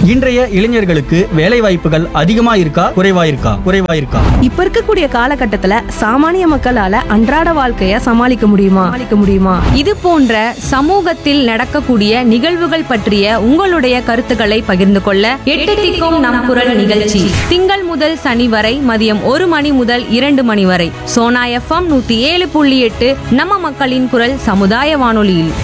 இன்றைய இளைஞர்களுக்கு வேலை வாய்ப்புகள் அதிகமா இருக்கா குறைவா இருக்கா குறைவா இருக்கா இப்ப இருக்கக்கூடிய காலகட்டத்துல சாமானிய மக்களால அன்றாட வாழ்க்கைய சமாளிக்க முடியுமா சமாளிக்க முடியுமா இது போன்ற சமூகத்தில் நடக்கக்கூடிய நிகழ்வுகள் பற்றிய உங்களுடைய கருத்துக்களை பகிர்ந்து கொள்ள எட்டு திக்கும் நம் குரல் நிகழ்ச்சி திங்கள் முதல் சனி வரை மதியம் ஒரு மணி முதல் இரண்டு மணி வரை சோனா எஃப்எம் நூத்தி ஏழு புள்ளி எட்டு நம்ம மக்களின் குரல் சமுதாய வானொலியில்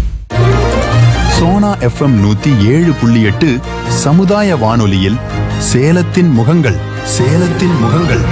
சோனா எஃப்எம் நூத்தி ஏழு புள்ளி எட்டு சமுதாய வானொலியில் சேலத்தின் முகங்கள் சேலத்தின் முகங்கள்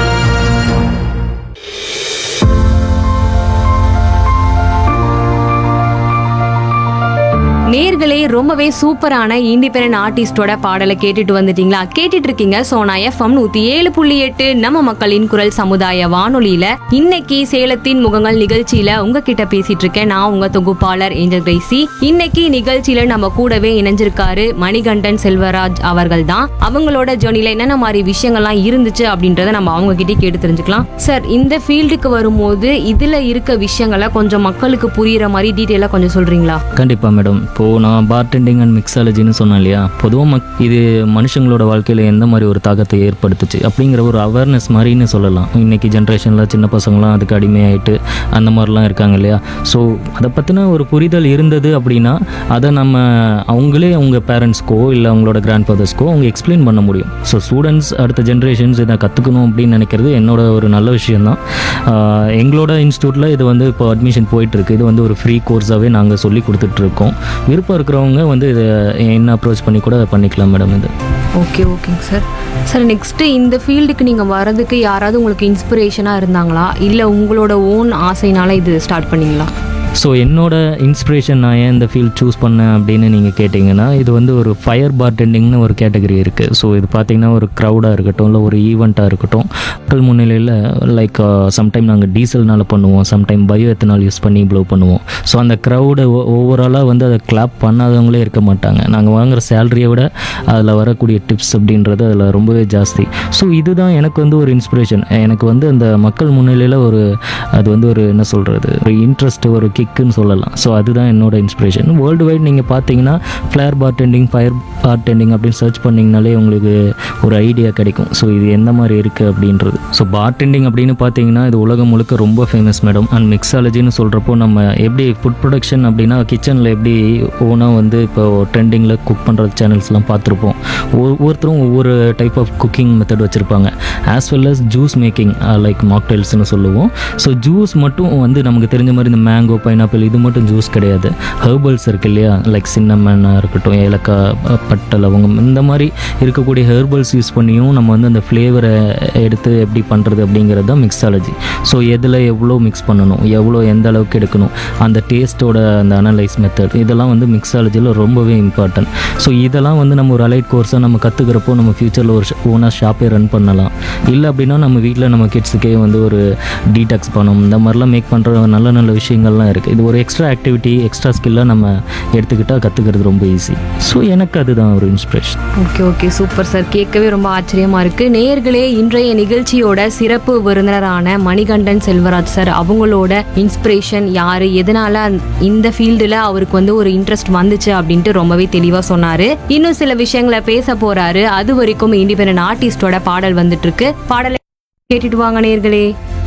நேர்களே ரொம்பவே சூப்பரான இண்டிபெண்டன்ட் ஆர்டிஸ்டோட பாடலை கேட்டுட்டு வந்துட்டீங்களா கேட்டுட்டு இருக்கீங்க சோனா எஃப்எம் நூத்தி ஏழு புள்ளி எட்டு நம்ம மக்களின் குரல் சமுதாய வானொலியில இன்னைக்கு சேலத்தின் முகங்கள் நிகழ்ச்சியில உங்ககிட்ட பேசிட்டு இருக்கேன் நான் உங்க தொகுப்பாளர் ஏஞ்சல் கிரேசி இன்னைக்கு நிகழ்ச்சியில நம்ம கூடவே இணைஞ்சிருக்காரு மணிகண்டன் செல்வராஜ் அவர்கள் தான் அவங்களோட ஜேர்னில என்னென்ன மாதிரி விஷயங்கள்லாம் இருந்துச்சு அப்படின்றத நம்ம அவங்க கிட்டே கேட்டு தெரிஞ்சுக்கலாம் சார் இந்த ஃபீல்டுக்கு வரும்போது இதுல இருக்க விஷயங்களை கொஞ்சம் மக்களுக்கு புரியுற மாதிரி டீட்டெயிலா கொஞ்சம் சொல்றீங்களா கண்டிப்பாக மேடம் இப்போது நான் பார்டெண்டிங் அண்ட் மிக்ஸாலஜின்னு சொன்னேன் இல்லையா பொதுவாக மக் இது மனுஷங்களோட வாழ்க்கையில் எந்த மாதிரி ஒரு தாக்கத்தை ஏற்படுத்துச்சு அப்படிங்கிற ஒரு அவேர்னஸ் மாதிரின்னு சொல்லலாம் இன்னைக்கு ஜென்ரேஷனில் சின்ன பசங்களாம் அதுக்கு அடிமையாயிட்டு அந்த மாதிரிலாம் இருக்காங்க இல்லையா ஸோ அதை பற்றின ஒரு புரிதல் இருந்தது அப்படின்னா அதை நம்ம அவங்களே அவங்க பேரண்ட்ஸ்க்கோ இல்லை அவங்களோட கிராண்ட் ஃபாதர்ஸ்க்கோ அவங்க எக்ஸ்பிளைன் பண்ண முடியும் ஸோ ஸ்டூடெண்ட்ஸ் அடுத்த ஜென்ரேஷன்ஸ் இதை கற்றுக்கணும் அப்படின்னு நினைக்கிறது என்னோட ஒரு நல்ல விஷயம்தான் ஆஹ் எங்களோட இன்ஸ்டியூட்டில் இது வந்து இப்போ அட்மிஷன் போயிட்டுருக்கு இது வந்து ஒரு ஃப்ரீ கோர்ஸாகவே நாங்கள் சொல்லி கொடுத்துட்ருக்கோம் விருப்பம் இருக்கிறவங்க வந்து இதை என்ன அப்ரோச் பண்ணி கூட பண்ணிக்கலாம் மேடம் இது ஓகே ஓகேங்க சார் சார் நெக்ஸ்ட் இந்த ஃபீல்டுக்கு நீங்க வர்றதுக்கு யாராவது உங்களுக்கு இன்ஸ்பிரேஷனா இருந்தாங்களா இல்ல உங்களோட ஓன் ஆசைனால இது ஸ்டார்ட் பண்ணீங்களா ஸோ என்னோட இன்ஸ்பிரேஷன் நான் ஏன் இந்த ஃபீல்ட் சூஸ் பண்ணேன் அப்படின்னு நீங்கள் கேட்டிங்கன்னா இது வந்து ஒரு ஃபயர் பார்டெண்டிங்னு ஒரு கேட்டகரி இருக்குது ஸோ இது பார்த்தீங்கன்னா ஒரு க்ரௌடாக இருக்கட்டும் இல்லை ஒரு ஈவெண்ட்டாக இருக்கட்டும் மக்கள் முன்னிலையில் லைக் சம்டைம் நாங்கள் டீசல்னால பண்ணுவோம் சம்டைம் பயோ எத்தனால் யூஸ் பண்ணி ப்ளோ பண்ணுவோம் ஸோ அந்த க்ரௌடு ஓவராலாக வந்து அதை கிளாப் பண்ணாதவங்களே இருக்க மாட்டாங்க நாங்கள் வாங்குற சேலரியை விட அதில் வரக்கூடிய டிப்ஸ் அப்படின்றது அதில் ரொம்பவே ஜாஸ்தி ஸோ இதுதான் எனக்கு வந்து ஒரு இன்ஸ்பிரேஷன் எனக்கு வந்து அந்த மக்கள் முன்னிலையில் ஒரு அது வந்து ஒரு என்ன சொல்கிறது ஒரு இன்ட்ரெஸ்ட் ஒரு கிக்குன்னு சொல்லலாம் ஸோ அதுதான் என்னோட இன்ஸ்பிரேஷன் வேர்ல்டு வைட் நீங்கள் பார்த்தீங்கன்னா ஃப்ளேர் பார்டெண்டிங் ஃபயர் பார்டெண்டிங் அப்படின்னு சர்ச் பண்ணிங்கனாலே உங்களுக்கு ஒரு ஐடியா கிடைக்கும் ஸோ இது எந்த மாதிரி இருக்குது அப்படின்றது ஸோ பார்டெண்டிங் அப்படின்னு பார்த்தீங்கன்னா இது உலகம் முழுக்க ரொம்ப ஃபேமஸ் மேடம் அண்ட் மிக்ஸாலஜின்னு சொல்கிறப்போ நம்ம எப்படி ஃபுட் ப்ரொடக்ஷன் அப்படின்னா கிச்சனில் எப்படி ஓனாக வந்து இப்போ ட்ரெண்டிங்கில் குக் பண்ணுற சேனல்ஸ்லாம் பார்த்துருப்போம் ஒவ்வொருத்தரும் ஒவ்வொரு டைப் ஆஃப் குக்கிங் மெத்தட் வச்சுருப்பாங்க as well as juice making like மாக்டைல்ஸ்னு சொல்லுவோம் ஸோ ஜூஸ் மட்டும் வந்து நமக்கு தெரிஞ்ச மாதிரி இந்த மேங்கோ பைனாப்பிள் இது மட்டும் ஜூஸ் கிடையாது ஹெர்பல்ஸ் இருக்கு இல்லையா லைக் சின்னமன்னாக இருக்கட்டும் ஏலக்காய் அஹ், பட்டை லவங்கம் இந்த மாதிரி இருக்கக்கூடிய ஹெர்பல்ஸ் யூஸ் பண்ணியும் நம்ம வந்து அந்த ஃப்ளேவரை எடுத்து எப்படி பண்ணுறது அப்படிங்கிறது தான் மிக்ஸாலஜி ஸோ எதில் எவ்வளோ மிக்ஸ் பண்ணணும் எவ்வளோ எந்த அளவுக்கு எடுக்கணும் அந்த டேஸ்ட்டோட அந்த அனலைஸ் மெத்தட் இதெல்லாம் வந்து மிக்ஸாலஜியில் ரொம்பவே இம்பார்ட்டன்ட் ஸோ இதெல்லாம் வந்து நம்ம ஒரு அலைட் கோர்ஸாக நம்ம கற்றுக்கிறப்போ நம்ம ஃப்யூச்சரில் ஒரு ஓனாக ஷாப்பே ரன் பண்ணலாம் இல்லை அப்படின்னா நம்ம வீட்டில் நம்ம கிட்ஸுக்கே வந்து ஒரு டீடாக்ஸ் பண்ணணும் இந்த மாதிரிலாம் மேக் பண்ணுற நல்ல நல்ல விஷயங்கள்லாம் இருக்குது இது ஒரு எக்ஸ்ட்ரா ஆக்டிவிட்டி எக்ஸ்ட்ரா ஸ்கில்லாக நம்ம எடுத்துக்கிட்டால் கற்றுக்கிறது ரொம்ப ஈஸி ஸோ எனக்கு அதுதான் ஒரு inspiration okay okay super sir கேட்கவே ரொம்ப ஆச்சரியமா இருக்கு நேயர்களே இன்றைய நிகழ்ச்சியோட சிறப்பு விருந்தினரான மணிகண்டன் செல்வராஜ் சார் அவங்களோட இன்ஸ்பிரேஷன் யாரு எதனால இந்த ஃபீல்டுல அவருக்கு வந்து ஒரு இன்ட்ரெஸ்ட் வந்துச்சு அப்படின்ட்டு ரொம்பவே தெளிவா சொன்னாரு இன்னும் சில விஷயங்களை பேச போறாரு அது வரைக்கும் இண்டிபெண்டன்ட் ஆர்டிஸ்டோட பாடல் வந்துட்டு இருக்கு பாடலை கேட்டுட்டு வாங்க நேயர்களே